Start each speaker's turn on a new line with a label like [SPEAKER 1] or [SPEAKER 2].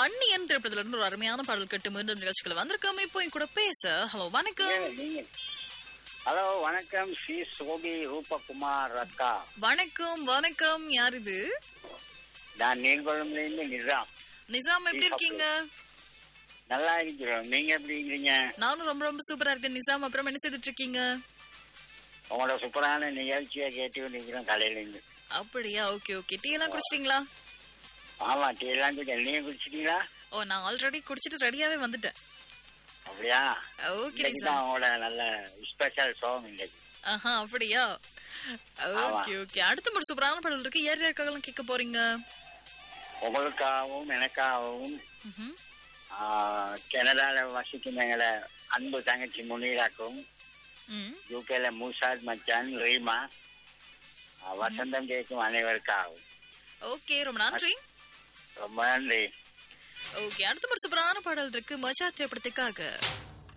[SPEAKER 1] அந்நியன் திரைப்படத்துல இருந்து ஒரு அருமையான பாடல் கட்டு மீண்டும் நிகழ்ச்சிகளை வந்திருக்கோம் இப்போ என் கூட பேச ஹலோ வணக்கம்
[SPEAKER 2] நீங்க- ஹலோ வணக்கம் ஸ்ரீ சோபி ரூபகுமார் அக்கா
[SPEAKER 1] வணக்கம் வணக்கம் யார் இது
[SPEAKER 2] நான் நீர்குளம்ல இருந்து நிசாம்
[SPEAKER 1] நிசாம் எப்படி இருக்கீங்க
[SPEAKER 2] நல்லா இருக்கிறோம் நீங்க எப்படி இருக்கிறீங்க
[SPEAKER 1] நானும் ரொம்ப ரொம்ப சூப்பரா இருக்கேன் நிசாம் அப்புறம் என்ன செய்துட்டு இருக்கீங்க
[SPEAKER 2] உங்களோட சூப்பரான நிகழ்ச்சியை கேட்டு நிற்கிறோம் காலையில இருந்து
[SPEAKER 1] அப்படியா ஓகே ஓகே டீ எல்லாம் குடிச்சிட்டீங்களா
[SPEAKER 2] ஆமா டீ எல்லாம் குடிச்சேன் நீங்க குடிச்சிட்டீங்களா
[SPEAKER 1] ஓ நான் ஆல்ரெடி குடிச்சிட்டு ரெடியாவே வந்துட்டேன்
[SPEAKER 2] அப்படியா
[SPEAKER 1] ஓகே
[SPEAKER 2] இன்னைக்கு
[SPEAKER 1] நிசாம்
[SPEAKER 2] தான் உங்களோட நல்ல ஸ்பெஷல் சாங் இன்னைக்கு
[SPEAKER 1] ஆஹா அப்படியா ஓகே ஓகே அடுத்த ஒரு சூப்பரான பாடல் இருக்கு யார் யாருக்காகலாம் கேட்க போறீங்க
[SPEAKER 2] உங்களுக்காகவும் எனக்காகவும்
[SPEAKER 1] ம்ஹும்.
[SPEAKER 2] ஆஹ், கனடால வசிக்கும் எங்களை அன்பு தங்கச்சி முனீராக்கும்
[SPEAKER 1] ம்
[SPEAKER 2] யூகேல மூசாத் மச்சான் ரீமா ஆஹ், வசந்தம் கேட்கும் அனைவருக்காகவும்
[SPEAKER 1] ஓகே ரொம்ப நன்றி
[SPEAKER 2] ரொம்ப நன்றி
[SPEAKER 1] ஓகே அடுத்த ஒரு சூப்பரான பாடல் இருக்கு மஜா திரைப்படத்துக்காக